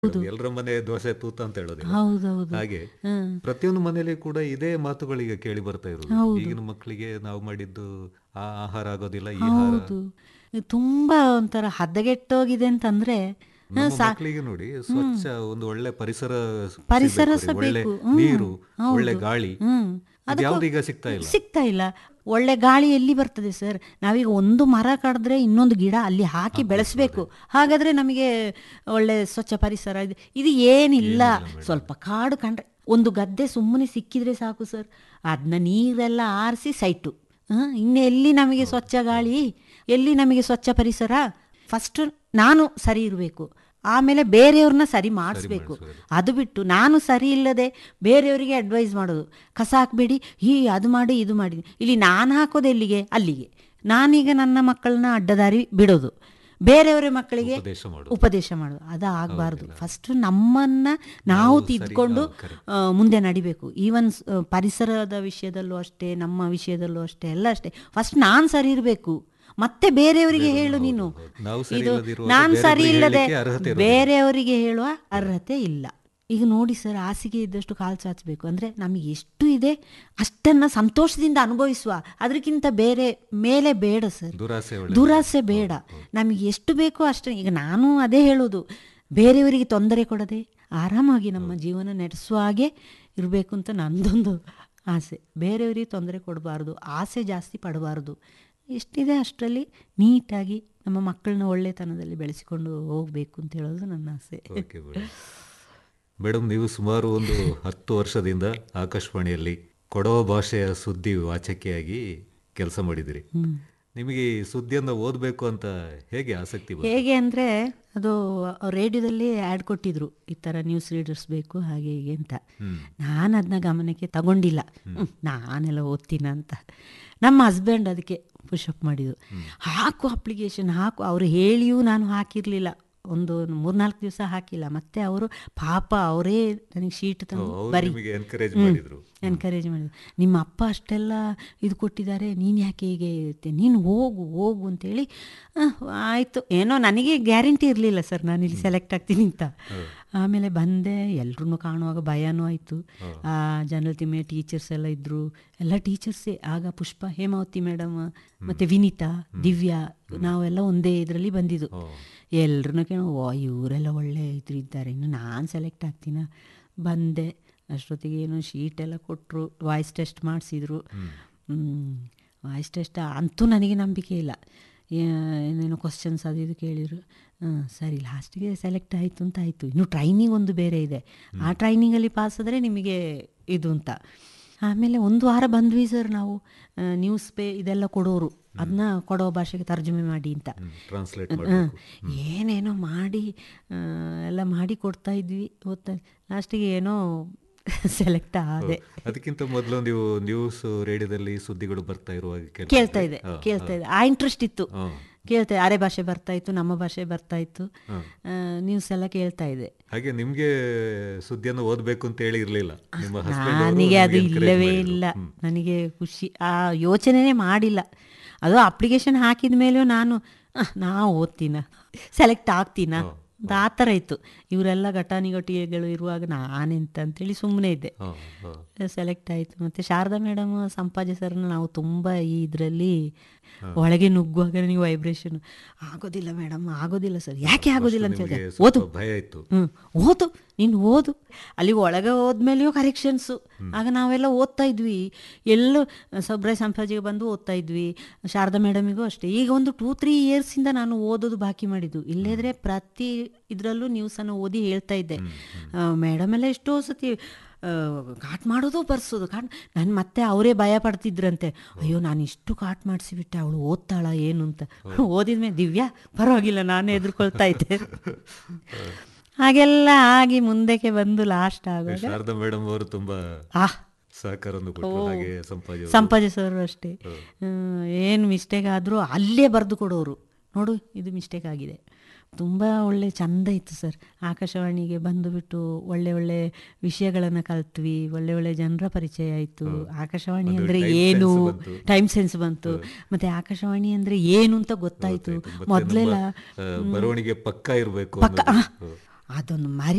ಎಲ್ಲರ ಮನೆ ದೋಸೆ ತೂತ ಅಂತ ಹೇಳೋದಿಲ್ಲ ಹೌದೌದು ಹಾಗೆ ಹ್ಮ್. ಪ್ರತಿಯೊಂದು ಮನೆಯಲ್ಲಿ ಕೂಡ ಇದೇ ಮಾತುಗಳಿಗೆ ಕೇಳಿ ಬರ್ತಾ ಇರೋದು ಹೌದು. ಈಗಿನ ಮಕ್ಕಳಿಗೆ ನಾವು ಮಾಡಿದ್ದು ಆ ಆಹಾರ ಆಗೋದಿಲ್ಲ ಈ ಆಹಾರ ಹೌದು ಇದು ತುಂಬಾ ಒಂಥರ ಹದಗೆಟ್ಟೋಗಿದೆ ಅಂತಂದ್ರೆ ನಮ್ಮ ಮಕ್ಕಳಿಗೆ ನೋಡಿ ಸ್ವಚ್ಛ ಒಂದು ಒಳ್ಳೆ ಪರಿಸರ ಪರಿಸರ ಸಿಗ್ಬೇಕು ಸಹ ಅವ್ರಿಗೆ. ಒಳ್ಳೆ ಬೇಕು. ಹ್ಮ್. ನೀರು ಹೌದು. ಒಳ್ಳೆ ಗಾಳಿ ಹ್ಮ್ ಯಾವ್ದು ಈಗ ಸಿಗ್ತಾ ಇಲ್ಲ ಸಿಗ್ತಾ ಇಲ್ಲ ಒಳ್ಳೆ ಗಾಳಿ ಎಲ್ಲಿ ಬರ್ತದೆ ಸರ್ ನಾವೀಗ ಒಂದು ಮರ ಕಡಿದ್ರೆ ಇನ್ನೊಂದು ಗಿಡ ಅಲ್ಲಿ ಹಾಕಿ ಬೆಳೆಸ್ಬೇಕು ಹಾಗಾದ್ರೆ ನಮಗೆ ಒಳ್ಳೆ ಸ್ವಚ್ಛ ಪರಿಸರ ಇದು ಇದು ಏನಿಲ್ಲ ಸ್ವಲ್ಪ ಕಾಡು ಕಂಡ್ರೆ ಒಂದು ಗದ್ದೆ ಸುಮ್ಮನೆ ಸಿಕ್ಕಿದ್ರೆ ಸಾಕು ಸರ್ ಅದನ್ನ ನೀರೆಲ್ಲ ಆರಿಸಿ ಸೈಟು ಹ್ಮ್, ಇನ್ನು ಎಲ್ಲಿ ನಮಗೆ ಸ್ವಚ್ಛ ಗಾಳಿ ಎಲ್ಲಿ ನಮಗೆ ಸ್ವಚ್ಛ ಪರಿಸರ ಫಸ್ಟ್ ನಾನು ಸರಿ ಇರಬೇಕು ಆಮೇಲೆ ಬೇರೆಯವ್ರನ್ನ ಸರಿ ಮಾಡಿಸ್ಬೇಕು ಅದು ಬಿಟ್ಟು ನಾನು ಸರಿ ಇಲ್ಲದೆ ಬೇರೆಯವರಿಗೆ ಅಡ್ವೈಸ್ ಮಾಡೋದು ಕಸ ಹಾಕಬೇಡಿ ಈ ಅದು ಮಾಡಿ ಇದು ಮಾಡಿ ಇಲ್ಲಿ ನಾನು ಹಾಕೋದು ಎಲ್ಲಿಗೆ ಅಲ್ಲಿಗೆ ನಾನೀಗ ನನ್ನ ಮಕ್ಕಳನ್ನ ಅಡ್ಡದಾರಿ ಬಿಡೋದು ಬೇರೆಯವರ ಮಕ್ಕಳಿಗೆ ಉಪದೇಶ ಮಾಡೋದು. ಉಪದೇಶ ಮಾಡೋದು ಅದು ಆಗಬಾರ್ದು ಫಸ್ಟ್ ನಮ್ಮನ್ನ ನಾವು ತಿದ್ಕೊಂಡು ಆ, ಮುಂದೆ ನಡಿಬೇಕು ಈವನ್ ಪರಿಸರದ ವಿಷಯದಲ್ಲೂ ಅಷ್ಟೇ ನಮ್ಮ ವಿಷಯದಲ್ಲೂ ಅಷ್ಟೇ ಎಲ್ಲ ಅಷ್ಟೇ ಫಸ್ಟ್ ನಾನು ಸರಿ ಇರಬೇಕು ಮತ್ತೆ ಬೇರೆಯವರಿಗೆ ಹೇಳು ನೀನು ನಾವು ಸರಿ ಇದು ಇಲ್ಲದಿರುವಾಗ ನಾನು ಸರಿ ಬೇರೆಯವ್ರಿಗೆ ಇಲ್ಲದೆ ಹೇಳಲಿಕ್ಕೆ ಅರ್ಹತೆ ಇರೋದಿಲ್ಲ. ಬೇರೆಯವರಿಗೆ ಹೇಳುವ ಅರ್ಹತೆ ಇಲ್ಲ ಈಗ ನೋಡಿ ಸರ್ ಹಾಸಿಗೆ ಇದ್ದಷ್ಟು ಕಾಲು ಚಾಚಬೇಕು ಅಂದರೆ ನಮಗೆ ಎಷ್ಟು ಇದೆ ಅಷ್ಟನ್ನು ಸಂತೋಷದಿಂದ ಅನುಭವಿಸುವ ಅದಕ್ಕಿಂತ ಬೇರೆ ಮೇಲೆ ಬೇಡ ಸರ್ ದುರಾಸೆ ಒಳ್ಳೆ ದುರಾಸೆ ಬೇಡ ನಮಗೆ ಎಷ್ಟು ಬೇಕೋ ಅಷ್ಟೇ ಈಗ ನಾನು ಅದೇ ಹೇಳೋದು ಬೇರೆಯವರಿಗೆ ತೊಂದರೆ ಕೊಡದೆ ಆರಾಮಾಗಿ ನಮ್ಮ ಜೀವನ ನಡೆಸುವ ಹಾಗೆ ಇರಬೇಕು ಅಂತ ನಂದೊಂದು ಆಸೆ ಬೇರೆಯವರಿಗೆ ತೊಂದರೆ ಕೊಡಬಾರ್ದು ಆಸೆ ಜಾಸ್ತಿ ಪಡಬಾರ್ದು ಎಷ್ಟಿದೆ ಅಷ್ಟರಲ್ಲಿ ನೀಟಾಗಿ ನಮ್ಮ ಮಕ್ಕಳನ್ನ ಒಳ್ಳೆತನದಲ್ಲಿ ಬೆಳೆಸಿಕೊಂಡು ಹೋಗಬೇಕು ಅಂತ ಹೇಳೋದು ನನ್ನ ಆಸೆ ಓಕೆ ಮೇಡಮ್ ಮೇಡಮ್ ನೀವು ಸುಮಾರು ಒಂದು ಹತ್ತು ವರ್ಷದಿಂದ ಆಕಾಶವಾಣಿಯಲ್ಲಿ ಕೊಡವ ಭಾಷೆಯ ಸುದ್ದಿ ವಾಚಕಿಯಾಗಿ ಕೆಲಸ ಮಾಡಿದಿರಿ ನಿಮಗೆ ಈ ಸುದ್ದಿಯನ್ನು ಓದಬೇಕು ಅಂತ ಹೇಗೆ ಆಸಕ್ತಿ ಬಂತು ಹೇಗೆ ಅಂದರೆ ಅದು ರೇಡಿಯೋದಲ್ಲಿ ಆ್ಯಡ್ ಕೊಟ್ಟಿದ್ರು ಈ ಥರ ನ್ಯೂಸ್ ರೀಡರ್ಸ್ ಬೇಕು ಹಾಗೆ ಹೀಗೆ ಅಂತ ನಾನು ಅದನ್ನ ಗಮನಕ್ಕೆ ತಗೊಂಡಿಲ್ಲ ಹ್ಮ್, ನಾನೆಲ್ಲ ಓದ್ತೀನ ಅಂತ ನಮ್ಮ ಹಸ್ಬೆಂಡ್ ಅದಕ್ಕೆ ಪುಷಪ್ ಮಾಡಿದ್ದು ಹಾಕು ಅಪ್ಲಿಕೇಶನ್ ಹಾಕು ಅವರು ಹೇಳಿಯೂ ನಾನು ಹಾಕಿರಲಿಲ್ಲ ಒಂದು ಮೂರ್ನಾಲ್ಕು ದಿವಸ ಹಾಕಿಲ್ಲ ಮತ್ತೆ ಅವರು ಪಾಪ ಅವರೇ ನನಗೆ ಶೀಟ್ ತಂದು ಅವ್ರು ಬರಿ ನಿಮಗೆ ಎನ್ಕರೇಜ್ ಮಾಡಿದ್ರು ಎನ್ಕರೇಜ್ ಮಾಡಿದ್ರು ನಿಮ್ಮ ಅಪ್ಪ ಅಷ್ಟೆಲ್ಲ ಇದು ಕೊಟ್ಟಿದ್ದಾರೆ ನೀನು ಯಾಕೆ ಹೀಗೆ ಇರುತ್ತೆ ನೀನು ಹೋಗು ಹೋಗು ಅಂತೇಳಿ ಆಯಿತು ಏನೋ ನನಗೆ ಗ್ಯಾರಂಟಿ ಇರಲಿಲ್ಲ ಸರ್ ನಾನು ಇಲ್ಲಿ ಸೆಲೆಕ್ಟ್ ಆಗ್ತೀನಿ ಅಂತ ಆಮೇಲೆ ಬಂದೆ ಎಲ್ರೂ ಕಾಣುವಾಗ ಭಯನೂ ಆಯಿತು ಆ ಜನರಲ್ ತಿಮ್ಮೆ ಟೀಚರ್ಸ್ ಎಲ್ಲ ಇದ್ದರು ಎಲ್ಲ ಟೀಚರ್ಸೇ ಆಗ ಪುಷ್ಪ ಹೇಮಾವತಿ ಮೇಡಮ್ ಮತ್ತು ವಿನೀತಾ ದಿವ್ಯಾ ನಾವೆಲ್ಲ ಒಂದೇ ಇದರಲ್ಲಿ ಬಂದಿದ್ದು ಎಲ್ರೂ ಕೇಳೋ ಓ ಇವರೆಲ್ಲ ಒಳ್ಳೆ ಇದ್ರು ಇದ್ದಾರೆ ಇನ್ನು ನಾನು ಸೆಲೆಕ್ಟ್ ಆಗ್ತೀನ ಬಂದೆ ಅಷ್ಟೊತ್ತಿಗೆ ಏನೋ ಶೀಟ್ ಎಲ್ಲ ಕೊಟ್ಟರು ವಾಯ್ಸ್ ಟೆಸ್ಟ್ ಮಾಡಿಸಿದ್ರು ವಾಯ್ಸ್ ಟೆಸ್ಟ್ ಅಂತೂ ನನಗೆ ನಂಬಿಕೆ ಇಲ್ಲ ಏ- ಏನೇನೋ ಕ್ವಶನ್ಸ್ ಅದು ಇದು ಕೇಳಿದ್ರು ಹ್ಮ್, ಸರಿ ಲಾಸ್ಟಿಗೆ ಸೆಲೆಕ್ಟ್ ಆಯಿತು ಅಂತ ಆಯಿತು ಇನ್ನು ಟ್ರೈನಿಂಗ್ ಒಂದು ಬೇರೆ ಇದೆ ಆ ಟ್ರೈನಿಂಗಲ್ಲಿ ಪಾಸ್ ಆದರೆ ನಿಮಗೆ ಇದು ಅಂತ ಆಮೇಲೆ ಒಂದು ವಾರ ಬಂದ್ವಿ ಸರ್ ನಾವು ನ್ಯೂಸ್ ಪೇ ಇದೆಲ್ಲ ಕೊಡೋರು ಅದನ್ನ ಕೊಡೋ ಭಾಷೆಗೆ ತರ್ಜುಮೆ ಮಾಡಿ ಅಂತ ಟ್ರಾನ್ಸ್ಲೇಟ್ ಹ, ಮಾಡಬೇಕು ಏನೇನೋ ಮಾಡಿ ಆ, ಎಲ್ಲ ಮಾಡಿ ಕೊಡ್ತಾ ಇದ್ವಿ ಓದ್ತಾ ಲಾಸ್ಟಿಗೆ ಏನೋ ಸೆಲೆಕ್ಟ್ ಆದೆ ಅದಕ್ಕಿಂತ ಮೊದಲು ನೀವು ನ್ಯೂಸ್ ರೇಡಿಯೋದಲ್ಲಿ ಸುದ್ದಿಗಳು ಬರ್ತಾ ಇರುವಾಗ ಕೇಳ್ತಾ ಕೇಳ್ತಾ ಇದ್ರಿ? ಇದೆ ಹಾ, ಕೇಳ್ತಾ ಇದೆ ಆ ಇಂಟ್ರೆಸ್ಟ್ ಇತ್ತು ಹಾ. ಕೇಳ್ತಾ ಅರೆ ಭಾಷೆ ಬರ್ತಾ ಇತ್ತು ನಮ್ಮ ಭಾಷೆ ಬರ್ತಾ ಇತ್ತು ನ್ಯೂಸ್ ಎಲ್ಲ ಕೇಳ್ತಾ ಇದೆ ಹಾಗೆ ನಿಮ್ಗೆ ಸುದ್ದಿಯನ್ನು ಓದ್ಬೇಕು ಅಂತ ಹೇಳಿ ಇರ್ಲಿಲ್ಲ ನಿಮ್ಮ husband ಅವರು ನನಗೆ ಅದು ನಿಮ್ಗೆ encourage ಇಲ್ಲವೇ ಮಾಡಿದ್ರು. ಇಲ್ಲ ನನಗೆ ಖುಷಿ ಆ ಯೋಚನೆನೇ ಮಾಡಿಲ್ಲ ಅದು ಅಪ್ಲಿಕೇಶನ್ ಹಾಕಿದ ಮೇಲೂ ನಾನು ಅಹ್, ನಾ ಓದ್ತೀನ ಸೆಲೆಕ್ಟ್ ಆಗ್ತೀನ ಅಂತ ಆ ಥರ ಇತ್ತು ಇವರೆಲ್ಲ ಘಟಾನಿಘಟಿಗಳು ಇರುವಾಗ ನಾನೆಂತ ಅಂತೇಳಿ ಸುಮ್ಮನೆ ಇದ್ದೆ ಹಾ, ಹಾ. ಸೆಲೆಕ್ಟ್ ಆಯಿತು ಮತ್ತು ಶಾರದಾ ಮೇಡಮ್ ಸಂಪಾಜೆ ಸರ್ನ ನಾವು ತುಂಬ ಈ ಇದರಲ್ಲಿ ಒಳಗೆ ನುಗ್ಗುವಾಗ ನನಗೆ ವೈಬ್ರೇಷನ್ ಆಗೋದಿಲ್ಲ ಮೇಡಮ್ ಆಗೋದಿಲ್ಲ ಸರ್ ಯಾಕೆ ಆಗೋದಿಲ್ಲ ಅಂತ ನಿಮ್ಗೆ ಹೇಳಿದೆ ಸ್ವಲ್ಪ ಓದು ಭಯ ಇತ್ತು ಹ್ಞೂ ಓದು ನೀನು ಓದು ಅಲ್ಲಿ ಒಳಗೆ ಹೋದ್ಮೇಲೆಯೂ ಕರೆಕ್ಷನ್ಸು ಆಗ ನಾವೆಲ್ಲ ಓದ್ತಾ ಇದ್ವಿ ಎಲ್ಲೂ ಸಬ್ರಾಯ್ ಸಂಪಾಜಿಗೆ ಬಂದು ಓದ್ತಾ ಇದ್ವಿ ಶಾರದಾ ಮೇಡಮಿಗೂ ಅಷ್ಟೇ ಈಗ ಒಂದು ಟೂ ತ್ರೀ ಇಯರ್ಸಿಂದ ನಾನು ಓದೋದು ಬಾಕಿ ಮಾಡಿದ್ದು ಇಲ್ಲದ್ರೆ ಪ್ರತಿ ಇದರಲ್ಲೂ ನ್ಯೂಸನ್ನು ಓದಿ ಹೇಳ್ತಾ ಇದ್ದೆ ಮೇಡಮ್ ಎಲ್ಲ ಎಷ್ಟೋ ಸತಿ ಆ, ಕಾಟ್ ಮಾಡೋದು ಬರ್ಸೋದು ಕಾಟ್ ನಾನು ಮತ್ತೆ ಅವರೇ ಭಯ ಪಡ್ತಿದ್ರಂತೆ ಅಯ್ಯೋ ನಾನು ಇಷ್ಟು ಕಾಟ್ ಮಾಡಿಸಿಬಿಟ್ಟೆ ಅವಳು ಓದ್ತಾಳ ಏನು ಅಂತ ಓದಿದ್ಮೇಲೆ ದಿವ್ಯಾ ಪರವಾಗಿಲ್ಲ ನಾನು ಎದುರ್ಕೊಳ್ತಾ ಇದ್ದೆ ಹಾಗೆಲ್ಲ ಆಗಿ ಮುಂದಕ್ಕೆ ಬಂದು ಲಾಸ್ಟ್ ಆಗುವಾಗ ಶಾರದಾ ಮೇಡಮ್ ಅವರು ತುಂಬಾ ಆ ಸಹಕಾರವನ್ನು ಕೊಟ್ಟರು ಹಾಗೆ ಸಂಪಾಜೆ ಅವರು. ಸಂಪಾಜೆ ಸರ್ ಅಷ್ಟೇ ಏನು ಮಿಸ್ಟೇಕ್ ಆದರೂ ಅಲ್ಲೇ ಬರೆದು ಕೊಡೋರು ನೋಡು ಇದು ಮಿಸ್ಟೇಕ್ ಆಗಿದೆ ತುಂಬ ಒಳ್ಳೆ ಚಂದ ಇತ್ತು ಸರ್ ಆಕಾಶವಾಣಿಗೆ ಬಂದು ಬಿಟ್ಟು ಒಳ್ಳೆ ಒಳ್ಳೆ ವಿಷಯಗಳನ್ನು ಕಲ್ತ್ವಿ ಒಳ್ಳೆ ಒಳ್ಳೆ ಜನರ ಪರಿಚಯ ಆಯಿತು ಆಕಾಶವಾಣಿ ಅಂದರೆ ಏನು ಟೈಮ್ ಸೆನ್ಸ್ ಬಂತು ಮತ್ತೆ ಆಕಾಶವಾಣಿ ಅಂದರೆ ಏನು ಅಂತ ಗೊತ್ತಾಯಿತು ಮತ್ತೆ ಮೊದಲೆಲ್ಲ ನಮ್ಮ, ಆ, ಬರವಣಿಗೆ ಪಕ್ಕ ಇರಬೇಕು ಪಕ್ಕ ಆ, ಅದೊಂದು ಮರಿ